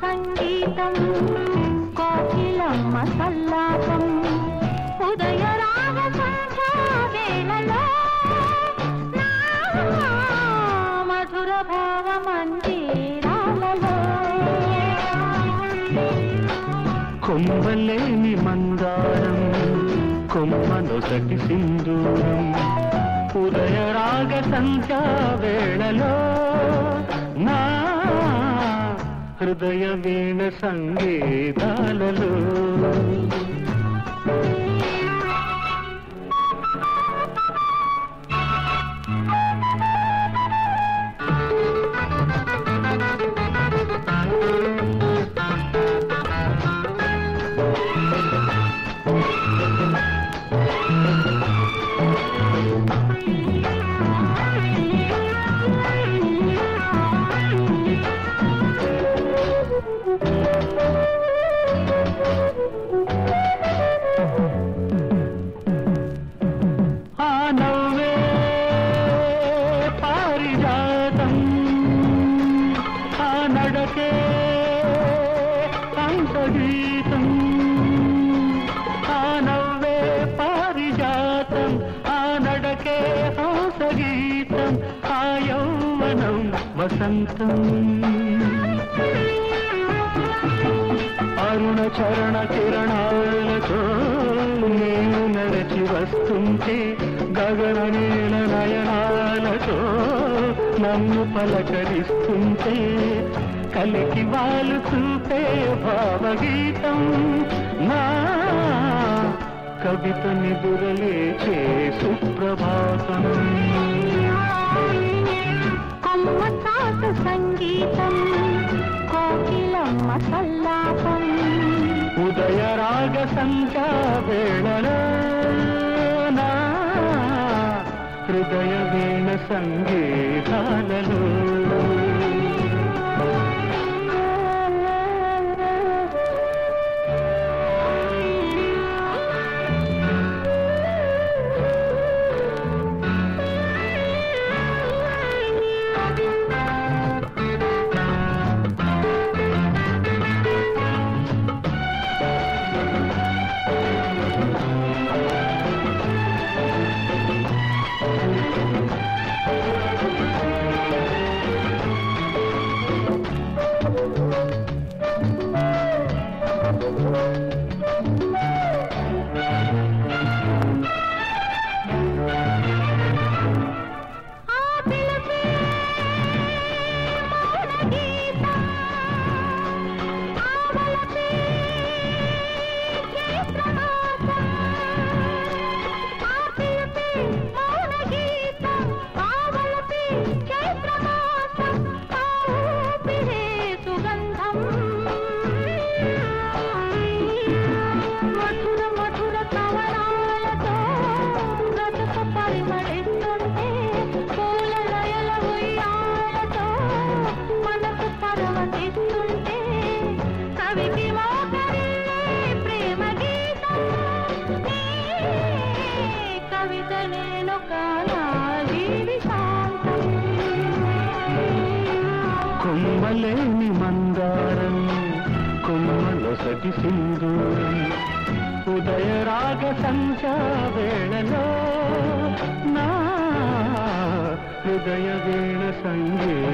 సంగీతం కోకిలమ్మ సల్లాపం ఉదయ రాగ సంధ్యా వేళలో నా మధుర భావ మందిరాలలో కొమ్మలేని మందారం కొమ్మనొసటి సింధూరం ఉదయ రాగ సంధ్యా వేళలో నా హృదయ వీణ సంగీతాలలో ఆ నవ్వే పారిజాతం ఆ నడకే సంతగీతం ఆ నవ్వే పారిజాతం ఆ నడకే హంసగీతం ఆ యౌవనం వసంతం అరుణ చరణ కిరణాలతో నేను నడచి వస్తుంటే గగన నీల నయనాలతో నన్ను పలకరిస్తుంటే కలికి వాళ్ళు చూపే భావగీతం నా కవిత నిదురలేచే సుప్రభాతం కొమ్మ చాటు సంగీతం కోకిలమ్మ సల్లాపం ఉదయ రాగ సంధ్యా వేళలో నా హృదయ వీణ సంగీతాలలో ఆ పిలిచే మౌన గీతం ఆ వలపే చైత్రమాసం ఆ పిలిచే మౌన గీతం ఆ వలపే చైత్రమాసం ఆ ఊపిరే సుగంధం మధుర మధుర కవనాలతో బ్రతుకు పరిమళిస్తుంటే పూల లయల ఉయ్యాలతో మనసు పరవశిస్తుంటే కవికి మోకరిల్లే ప్రేమ గీతం నీ కవిత నేను కానా జీవితాంతం కొమ్మలేని మందారం కొమ్మలొసటి సింధూరం ఉదయ రాగ సంధ్యా వేళలో నా హృదయ వీణ సంగీతాలలో